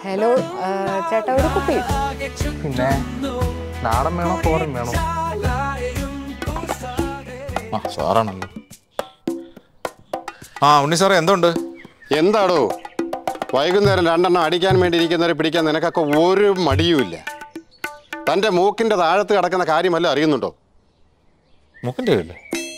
Hello ആ, ചേട്ടാ ഒരു കുപ്പി പിന്നെ നാടൻ വേണോ ഫോറൻ വേണോ ആ സാറാണല്ലോ ആ ഉണ്ണി സാറേ എന്തുണ്ട് എന്താടോ വൈകുന്നേരം രണ്ടെണ്ണം അടിക്കാൻ വേണ്ടി ഇരിക്കുന്നവരെ പിടിക്കാൻ നിനക്കൊക്കെ ഒരു മടിയുമില്ല തൻ്റെ മൂക്കിൻ്റെ താഴത്ത് കിടക്കുന്ന കാര്യമല്ല അറിയുന്നുണ്ടോ മൂക്കിന്റെ കീഴില്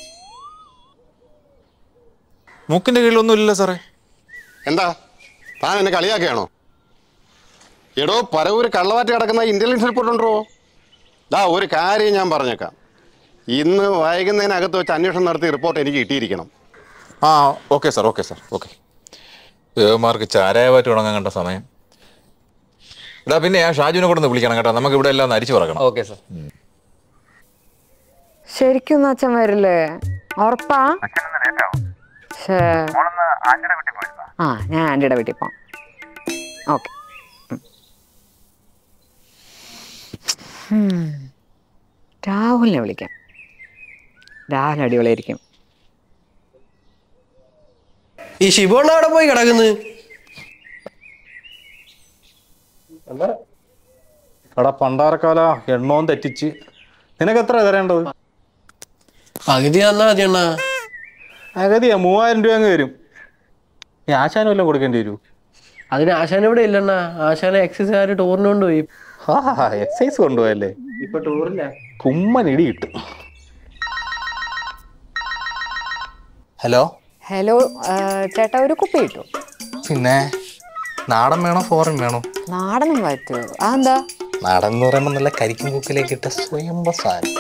മൂക്കിന്റെ കീഴിലൊന്നും ഇല്ലല്ലോ സാറേ എന്താ താൻ എന്നെ കളിയാക്കുകയാണോ എടോ പരവൂര് കള്ളവാറ്റ് കിടക്കുന്ന ഇന്റലിജൻസ് റിപ്പോർട്ട് ഉണ്ടോ ദാ ഒരു കാര്യം ഞാൻ പറഞ്ഞേക്കാം ഇന്ന് വൈകുന്നതിനകത്ത് വെച്ച് അന്വേഷണം നടത്തി റിപ്പോർട്ട് എനിക്ക് കിട്ടിയിരിക്കണം ആ okay sir okay sir okay ദേവന്മാർക്ക് ചാരായവാറ്റ് തുടങ്ങാൻ കണ്ട സമയം ഇടാ പിന്നെ ആ ഷാജുവിനെ കൊണ്ടൊന്ന് വിളിക്കണം കേട്ടോ നമുക്ക് ഇവിടെ എല്ലാം ഒന്ന് അരിച്ചു പറക്കണം ഓക്കെ സാർ ശരിക്കും ഒന്നും അച്ഛൻ വരില്ലേ ഉറപ്പാ ശ്ശേ. ആ ഞാൻ ആന്റിയുടെ വീട്ടിൽ പോവാം ഓക്കെ രാഹുലിനെ വിളിക്കാം രാഹുൽ അടിപൊളിയായിരിക്കും ഈ ശിവണ്ണ അവിടെ പോയി കിടക്കുന്നു എടാ പണ്ടാരക്കാല എണ്ണവും തെറ്റിച്ച് നിനക്ക് എത്ര തരേണ്ടത് പകുതി തന്നാ മതി അണ്ണാ അഗതിയാ മൂവായിരം രൂപ അങ്ങ് വരും ഈ ആശാനും വല്ലതും കൊടുക്കേണ്ടി വരൂ അതിന് ആശാൻ ഇവിടെ ഇല്ലണ്ണ ആശാനെ എക്സസൈസുകാർ ടൂറിന് കൊണ്ടുപോയി ആ എക്സൈസ് കൊണ്ടുപോയല്ലേ ഇപ്പൊ ടൂറില്ല കുമ്മൻ ഇടി കിട്ടും ഹലോ ഹലോ ആ, ചേട്ടാ ഒരു കുപ്പി കിട്ടും പിന്നെ നാടൻ വേണോ ഫോറൻ വേണോ നാടനും പറ്റുമോ അതെന്താ നാടൻ എന്ന് പറയുമ്പോൾ നല്ല കരിക്കും കുക്കിലേക്ക് ഇട്ട സ്വയംഭ സാധനം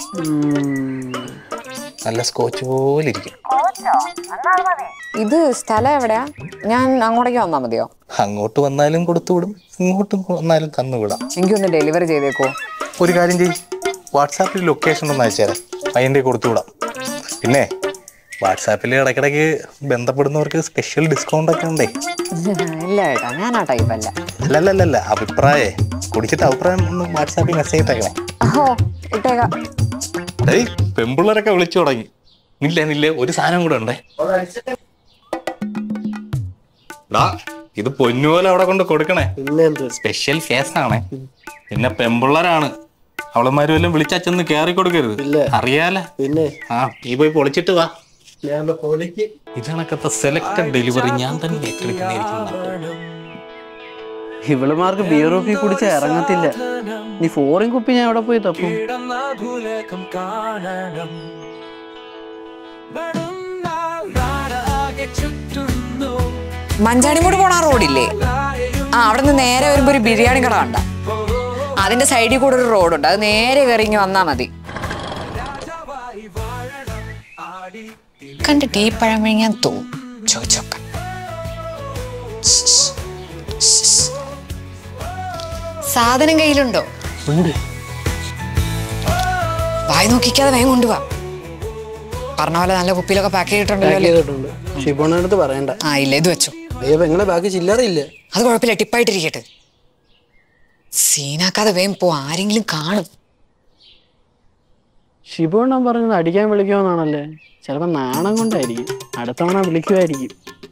നല്ല സ്കോച്ച് പോലെ ഇരിക്കും ഇത് സ്ഥലം എവിടെയാ ഞാൻ അങ്ങോട്ടേക്ക് വന്നാൽ മതിയോ അങ്ങോട്ട് വന്നാലും കൊടുത്തുവിടും ഇങ്ങോട്ട് വന്നാലും തന്നുവിടാം എനിക്കൊന്ന് ഡെലിവറി ചെയ്തേക്കോ ഒരു കാര്യം ചെയ്യ് വാട്സാപ്പിൽ ലൊക്കേഷൻ ഒന്ന് അയച്ചുതരാം പയ്യൻ്റെ കൊടുത്തുവിടാം പിന്നെ വാട്സാപ്പിൽ ഇടയ്ക്കിടയ്ക്ക് ബന്ധപ്പെടുന്നവർക്ക് സ്പെഷ്യൽ ഡിസ്കൗണ്ട് ഒക്കെ ഉണ്ടേ ഇല്ല ചേട്ടാ ഞാൻ ആ ടൈപ്പ് അല്ല അല്ലല്ലല്ല അഭിപ്രായേ കുടിച്ചിട്ട് അഭിപ്രായം ഒന്ന് വാട്സാപ്പിൽ മെസ്സേജ് ഇട്ടേക്കണേ ഓ ഇട്ടേക്കാം ഏയ് പെമ്പിള്ളേരൊക്കെ വിളിച്ചു തുടങ്ങി നില്ല നില്ല ഒരു സാധനം കൂടെ ഉണ്ടേ ഡാ ഇത് പൊന്നുപോലെ അവിടെ കൊണ്ട് കൊടുക്കണേ പിന്നെ എന്ത് സ്പെഷ്യൽ കേസാണേ പിന്നെ പെമ്പിള്ളേരാണ് അവളന്മാരും എല്ലാം വിളിച്ചാച്ചെന്ന് കയറി കൊടുക്കരുത് ഇല്ല. അറിയാലേ പിന്നെ ആ നീ പോയി പൊളിച്ചിട്ട് വാ ഞാൻ പൊളിക്ക് ഇതണക്കത്തെ സെലക്ടഡ് ഡെലിവറി ഞാൻ തന്നെ ഏറ്റെടുക്കുന്നതായിരിക്കും ഇവളുമാർക്ക് ബിയർ ഓഫി കുടിച്ച ഇറങ്ങത്തില്ല നീ ഫോറിൻ കുപ്പി ഞാൻ എവിടെ പോയി തപ്പും കിടന്നാധുലകം കാണണം വരുന്നാൾ നാടാകെ ചുറ്റുന്നു മഞ്ചാടിമൂട് പോണ ആ റോഡില്ലേ ആ അവിടെ നിന്ന് നേരെ വരുമ്പോ ഒരു ബിരിയാണി കട കണ്ട അതിന്റെ സൈഡിൽ കൂടെ ഒരു റോഡുണ്ട് അത് നേരെ കയറി ഇങ്ങ് വന്നാ മതി കണ്ടിട്ട് ഈ പഴം വിഴുങ്ങാൻ തോന്നും ചോദിച്ചോക്ക സാധനം കയ്യിലുണ്ടോ വായി നോക്കിക്കാതെ വേഗം കൊണ്ടുപോവാ പറഞ്ഞ പോലെ നല്ല കുപ്പിയിലൊക്കെ പാക്ക് ചെയ്തിട്ടുണ്ടല്ലോ അല്ലേ? ചെയ്തിട്ടുണ്ട് ഷിബോണ അടുത്ത് പറയണ്ട ആ ഇല്ല ഇത് വെച്ചോ അയ്യോ പെങ്ങളെ ബാക്കി ചില്ലറയില്ലേ അത് കുഴപ്പമില്ല ടിപ്പായിട്ടിരിക്കട്ടെ സീനാക്കാതെ വേഗം പോ ആരെങ്കിലും കാണും ഷിബോണ്ണ പറഞ്ഞത് അടിക്കാൻ വിളിക്കുമെന്നാണല്ലേ ചിലപ്പോ നാണം കൊണ്ടായിരിക്കും അടുത്തവണ വിളിക്കുമായിരിക്കും